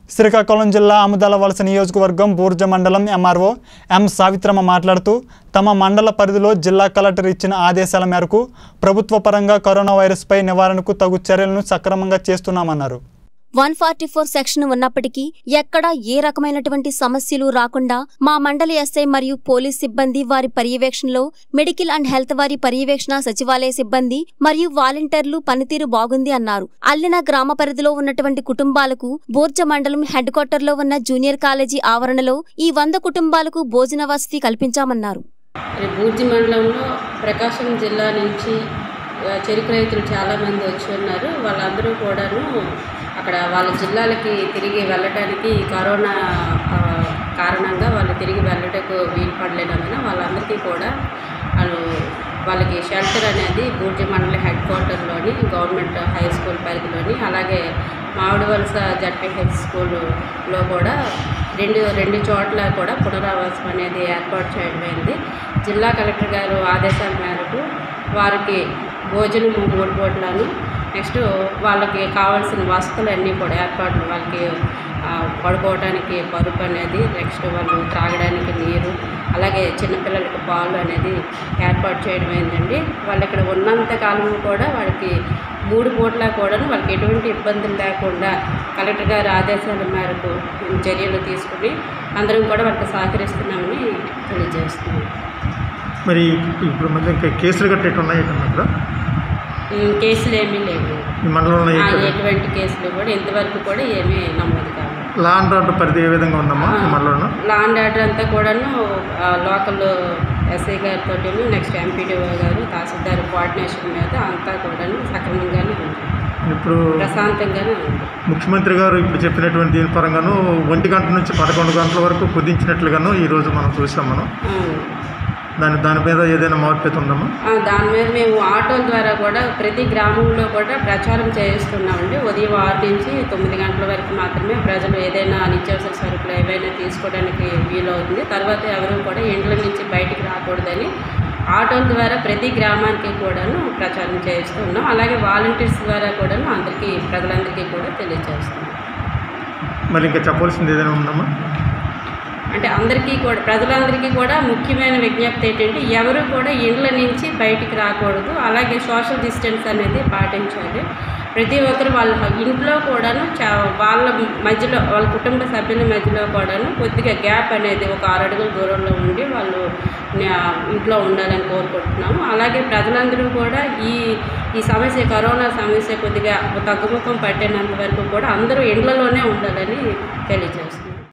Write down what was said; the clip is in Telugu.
శ్రీకాకుళం జిల్లా ఆముదాల వలస నియోజకవర్గం బూర్జ మండలం ఎంఆర్ఓ ఎం సావిత్రమ్మ మాట్లాడుతూ తమ మండల పరిధిలో జిల్లా కలెక్టర్ ఇచ్చిన ఆదేశాల మేరకు ప్రభుత్వ పరంగా కరోనా వైరస్పై నివారణకు తగు చర్యలను సక్రమంగా చేస్తున్నామన్నారు వన్ ఫార్టీ ఫోర్ సెక్షన్ ఉన్నప్పటికీ ఎక్కడా ఏ రకమైనటువంటి సమస్యలు రాకుండా మా మండలి ఎస్ఐ మరియు పోలీస్ సిబ్బంది వారి పర్యవేక్షణలో మెడికల్ అండ్ హెల్త్ వారి పర్యవేక్షణ సచివాలయ సిబ్బంది మరియు వాలంటీర్లు పనితీరు బాగుంది అన్నారు అల్లిన గ్రామ పరిధిలో ఉన్నటువంటి కుటుంబాలకు బోర్జ మండలం హెడ్ క్వార్టర్లో ఉన్న జూనియర్ కాలేజీ ఆవరణలో ఈ వంద కుటుంబాలకు భోజన వసతి కల్పించామన్నారు మరి బూర్జి మండలంలో ప్రకాశం జిల్లా నుంచి ఆ, చెరుకు రైతులు చాలామంది వచ్చి ఉన్నారు వాళ్ళందరూ కూడాను అక్కడ వాళ్ళ జిల్లాలకి తిరిగి వెళ్ళటానికి ఈ కరోనా ఆ, కారణంగా వాళ్ళు తిరిగి వెళ్ళటకు వీలు పడలేనందున వాళ్ళందరికీ కూడా వాళ్ళు వాళ్ళకి షెల్టర్ అనేది బూర్జి మండల హెడ్ క్వార్టర్లోని గవర్నమెంట్ హై స్కూల్ పరిధిలోని అలాగే మామిడి వలస జడ్పీహెచ్ స్కూల్లో కూడా రెండు రెండు చోట్ల కూడా పునరావాసం అనేది ఏర్పాటు చేయడమైంది జిల్లా కలెక్టర్ గారు ఆదేశాల మేరకు వారికి భోజనము మూడు పూటలను నెక్స్ట్ వాళ్ళకి కావాల్సిన వసతులన్నీ కూడా ఏర్పాట్లు వాళ్ళకి ఆ, పడుకోవడానికి పరుపు అనేది నెక్స్ట్ వాళ్ళు త్రాగడానికి నీరు అలాగే చిన్నపిల్లలకి పాలు అనేది ఏర్పాటు చేయడం అయిందండి వాళ్ళు ఇక్కడ ఉన్నంత కాలం కూడా వాళ్ళకి మూడు పూట్ల కూడా వాళ్ళకి ఎటువంటి ఇబ్బందులు లేకుండా కలెక్టర్ గారి ఆదేశాల మేరకు మేము చర్యలు తీసుకుని అందరం కూడా వాళ్ళకి సహకరిస్తున్నామని తెలియజేస్తున్నాం మరి ఇప్పుడు మధ్య ఇంకా కేసులు గట్ట ఎటు ఉన్నాయి ఎటు అక్కడ ఉమ్, కేసులు ఏమీ లేవు ఈ మండలంలో ఆ, ఎక్కడ ఎటువంటి కేసులు కూడా ఇంతవరకు కూడా ఏమీ నమోదు కావాలి లా అండ్ ఆర్డర్ పరిధి ఏ విధంగా ఉందమ్మా ఈ మండలంలో లా అండ్ ఆర్డర్ అంతా కూడాను ఆ, లోకల్ ఎస్ఐ గారితో నెక్స్ట్ ఎంపీడీఓ గారు తహసీల్దార్ కోఆర్డినేషన్ మీద అంతా కూడాను సక్రమంగానే ఉంది ఇప్పుడు ప్రశాంతంగానే ఉంది ముఖ్యమంత్రి గారు ఇప్పుడు చెప్పినటువంటి దీని పరంగాను ఒంటి గంట నుంచి పదకొండు గంటల వరకు కుదించినట్లుగాను ఈరోజు మనం చూసాం మనం అవును. దాని దాని మీద ఏదైనా మార్పు అయితే ఉందమ్మా ఆ, దాని మీద మేము ఆటోల ద్వారా కూడా ప్రతి గ్రామంలో కూడా ప్రచారం చేయిస్తున్నామండి ఉదయం ఆరు నుంచి తొమ్మిది గంటల వరకు మాత్రమే ప్రజలు ఏదైనా నిత్యావసర సరుకులు ఏవైనా తీసుకోవడానికి వీలవుతుంది తర్వాత ఎవరు కూడా ఇండ్ల నుంచి బయటికి రాకూడదని ఆటోల ద్వారా ప్రతి గ్రామానికి కూడాను ప్రచారం చేయిస్తున్నాం అలాగే వాలంటీర్స్ ద్వారా కూడాను అందరికీ ప్రజలందరికీ కూడా తెలియజేస్తున్నాం మరి ఇంకా చెప్పాల్సింది ఏదైనా ఉందమ్మా అంటే అందరికీ కూడా ప్రజలందరికీ కూడా ముఖ్యమైన విజ్ఞప్తి ఏంటంటే ఎవరు కూడా ఇండ్ల నుంచి బయటికి రాకూడదు అలాగే సోషల్ డిస్టెన్స్ అనేది పాటించాలి ప్రతి ఒక్కరు వాళ్ళ ఇంట్లో కూడాను చా వాళ్ళ మధ్యలో వాళ్ళ కుటుంబ సభ్యుల మధ్యలో కూడాను కొద్దిగా గ్యాప్ అనేది ఒక ఆరు అడుగుల దూరంలో ఉండి వాళ్ళు న్యా- ఇంట్లో ఉండాలని కోరుకుంటున్నాము అలాగే ప్రజలందరూ కూడా ఈ ఈ సమస్య కరోనా సమస్య కొద్దిగా తగ్గుముఖం పట్టినంత వరకు కూడా అందరూ ఇండ్లలోనే ఉండాలని తెలియజేస్తున్నాం